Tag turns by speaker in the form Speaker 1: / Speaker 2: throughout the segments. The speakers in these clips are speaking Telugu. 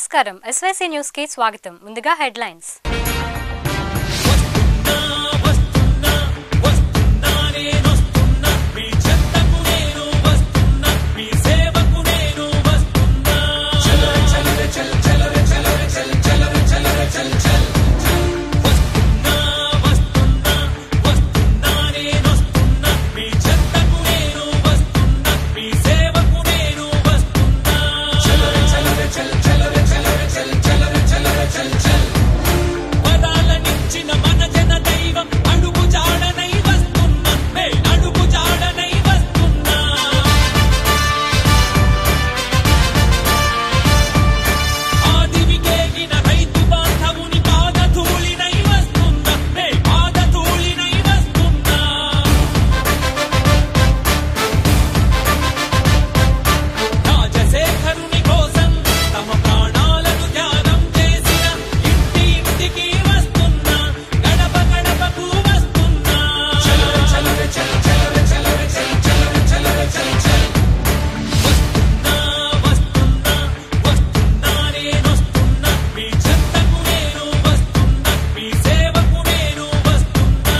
Speaker 1: నమస్కారం ఎస్వైసీ న్యూస్ కి స్వాగతం ముందుగా హెడ్లైన్స్
Speaker 2: పదాలనిచ్చిన మన జన దైవం అడుగు జాడనై వస్తున్నా మే అడుగు జాడనై వస్తున్నా ఆదివికేగిన రైతు బాంధవుని పాదధూళినై వస్తున్నా మే పాదధూళినై వస్తున్నా రాజశేఖరుని కోసం తమ ప్రాణాలను త్యాగం చేసిన ఇంటి ఇంటికి వస్తున్నా గడప గడపకు వస్తున్నా వస్తున్నా వస్తున్నా వస్తున్నా నేనొస్తున్నా మీ చెంతకు నేను వస్తున్నా మీ సేవకు నేను వస్తున్నా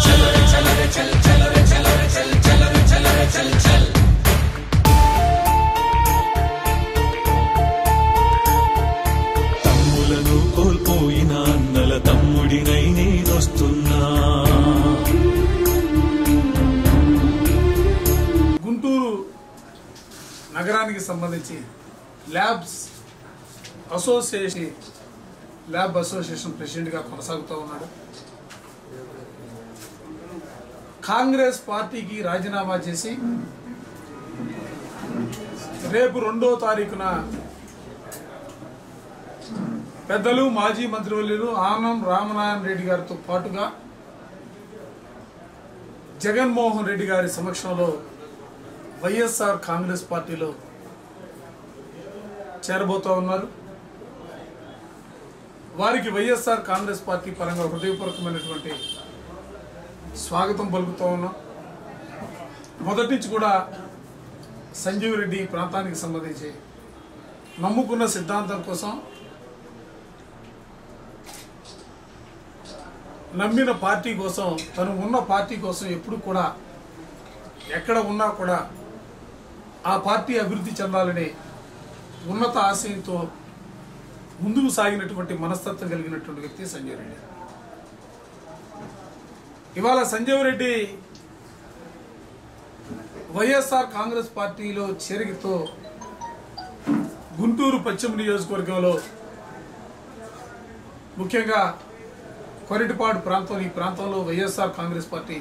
Speaker 3: తమ్ములను కోల్పోయిన అన్నల తమ్ముడినై నేనొస్తున్నా
Speaker 4: గుంటూరు నగరానికి సంబంధించి ల్యాబ్స్ అసోసియేషన్ ల్యాబ్ అసోసియేషన్ ప్రెసిడెంట్గా కొనసాగుతూ ఉన్నాడు కాంగ్రెస్ పార్టీకి రాజీనామా చేసి రేపు రెండో తారీఖున పెద్దలు మాజీ మంత్రివర్యులు ఆనం రామనారాయణ రెడ్డి గారితో పాటుగా జగన్మోహన్ రెడ్డి గారి సమక్షంలో వైఎస్ఆర్ కాంగ్రెస్ పార్టీలో చేరబోతా ఉన్నారు వారికి వైఎస్ఆర్ కాంగ్రెస్ పార్టీ పరంగా హృదయపూర్వకమైనటువంటి స్వాగతం పలుకుతూ ఉన్నాం మొదటి నుంచి కూడా సంజీవ్ రెడ్డి ఈ ప్రాంతానికి సంబంధించి నమ్ముకున్న సిద్ధాంతం కోసం నమ్మిన పార్టీ కోసం తను ఉన్న పార్టీ కోసం ఎప్పుడు కూడా ఎక్కడ ఉన్నా కూడా ఆ పార్టీ అభివృద్ధి చెందాలని ఉన్నత ఆశయంతో ముందుకు సాగినటువంటి మనస్తత్వం కలిగినటువంటి వ్యక్తి సంజయ్ రెడ్డి ఇవాళ సంజయ్ రెడ్డి వైఎస్ఆర్ కాంగ్రెస్ పార్టీలో చేరికతో గుంటూరు పశ్చిమ నియోజకవర్గంలో ముఖ్యంగా కొరిటిపాడు ప్రాంతం ఈ ప్రాంతంలో వైఎస్ఆర్ కాంగ్రెస్ పార్టీ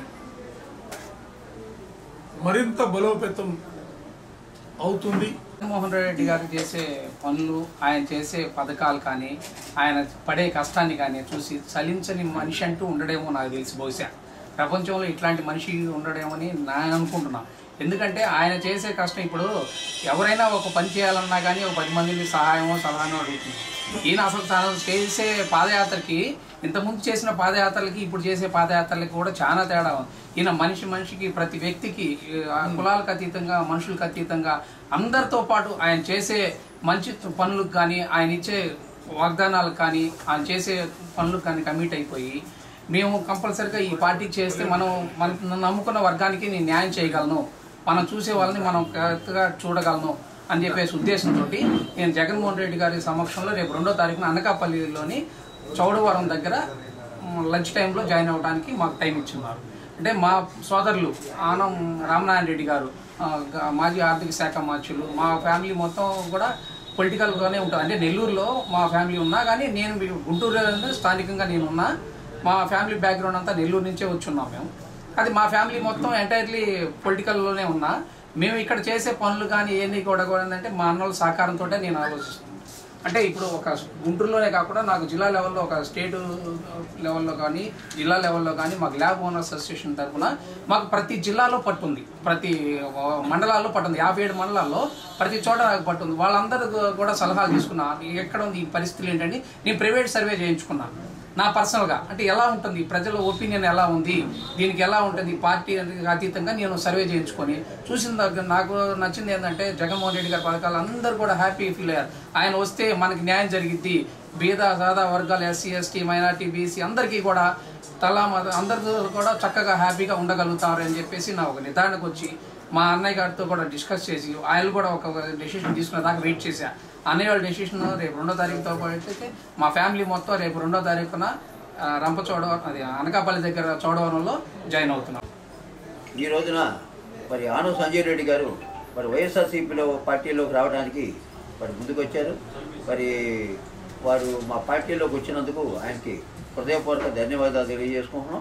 Speaker 4: మరింత బలోపేతం అవుతుంది
Speaker 5: జగన్మోహన్ రెడ్డి గారు చేసే పనులు ఆయన చేసే పథకాలు కానీ ఆయన పడే కష్టాన్ని కానీ చూసి చలించని మనిషి అంటూ ఉండడేమో నాకు తెలిసి బహుశా ప్రపంచంలో ఇట్లాంటి మనిషి ఉండడేమని నేను అనుకుంటున్నా ఎందుకంటే ఆయన చేసే కష్టం ఇప్పుడు ఎవరైనా ఒక పని చేయాలన్నా కానీ ఒక పది మందిని సహాయమో సలహానో అడుగుతుంది ఈయన అసలు తను చేసే పాదయాత్రకి ఇంతకుముందు చేసిన పాదయాత్రలకి ఇప్పుడు చేసే పాదయాత్రలకి కూడా చాలా తేడా ఉంది ఈయన మనిషి మనిషికి ప్రతి వ్యక్తికి ఆ, కులాలకు అతీతంగా మనుషులకు అతీతంగా అందరితో పాటు ఆయన చేసే మంచి పనులకు కానీ ఆయన ఇచ్చే వాగ్దానాలకు కానీ ఆయన చేసే పనులకు కానీ కమిట్ అయిపోయి మేము కంపల్సరిగా ఈ పార్టీకి చేస్తే మనం మన నమ్ముకున్న వర్గానికి నేను న్యాయం చేయగలను మనం చూసే వాళ్ళని మనం కరెక్ట్గా చూడగలను అని చెప్పేసి ఉద్దేశంతో నేను జగన్మోహన్ రెడ్డి గారి సమక్షంలో రేపు రెండో తారీఖున అనకాపల్లిలోని చౌడవరం దగ్గర మ్, లంచ్ టైంలో జాయిన్ అవ్వడానికి మాకు టైం ఇచ్చున్నారు అంటే మా సోదరులు ఆనం రామనారాయణ రెడ్డి గారు ఆ, గ- మాజీ ఆర్థిక శాఖ మార్చులు మా ఫ్యామిలీ మొత్తం కూడా పొలిటికల్గానే ఉంటుంది అంటే నెల్లూరులో మా ఫ్యామిలీ ఉన్నా కానీ నేను మీ- గుంటూరులో స్థానికంగా నేను ఉన్నా మా ఫ్యామిలీ బ్యాక్గ్రౌండ్ అంతా నెల్లూరు నుంచే వచ్చున్నాం మేము అది మా ఫ్యామిలీ మొత్తం ఎంటైర్లీ పొలిటికల్లోనే ఉన్నా మేము ఇక్కడ చేసే పనులు కానీ ఏంది కూడా కూడా ఏంటంటే మా అన్నల సహకారంతో నేను ఆలోచిస్తున్నాను అంటే ఇప్పుడు ఒక గుంటూరులోనే కాకుండా నాకు జిల్లా లెవెల్లో ఒక స్టేట్ లెవెల్లో కానీ జిల్లా లెవెల్లో కానీ మాకు ల్యాబ్ ఓనర్స్ అసోసియేషన్ తరఫున మాకు ప్రతి జిల్లాలో పట్టుంది ప్రతి మండలాల్లో పట్టుంది యాభై ఏడు మండలాల్లో ప్రతి చోట నాకు పట్టుంది వాళ్ళందరూ కూడా సలహాలు తీసుకున్నా ఎక్కడ ఉంది ఈ పరిస్థితులు ఏంటంటే నేను ప్రైవేట్ సర్వే చేయించుకున్నాను నా పర్సనల్గా అంటే ఎలా ఉంటుంది ప్రజల ఒపీనియన్ ఎలా ఉంది దీనికి ఎలా ఉంటుంది పార్టీ అతీతంగా నేను సర్వే చేయించుకొని చూసిన దగ్గర నాకు నచ్చింది ఏంటంటే జగన్మోహన్ రెడ్డి గారి పథకాలు అందరూ కూడా హ్యాపీ ఫీల్ అయ్యారు ఆయన వస్తే మనకి న్యాయం జరిగిద్ది బీద సాదా వర్గాలు ఎస్సీ ఎస్టీ మైనార్టీ బీసీ అందరికీ కూడా తలా మత అందరితో కూడా చక్కగా హ్యాపీగా ఉండగలుగుతారు అని చెప్పేసి నా ఒక నిర్ధారణకు వచ్చి మా అన్నయ్య గారితో కూడా డిస్కస్ చేసి ఆయన కూడా ఒక డెసిషన్ తీసుకునే దాకా వెయిట్ చేశా అన్నయ్య వాళ్ళ డెసిషన్ రేపు రెండో తారీఖుతో పాటు అయితే మా ఫ్యామిలీ మొత్తం రేపు రెండో తారీఖున ఆ, రంపచోడవరం అది అనకాపల్లి దగ్గర చోడవరంలో జాయిన్ అవుతున్నాం
Speaker 6: ఈ రోజున మరి ఆను సంజయ్ రెడ్డి గారు మరి వైఎస్ఆర్సీపీలో పార్టీలోకి రావడానికి మరి ముందుకొచ్చారు మరి వారు మా పార్టీలోకి వచ్చినందుకు ఆయనకి హృదయపూర్వక ధన్యవాదాలు తెలియజేసుకుంటున్నాం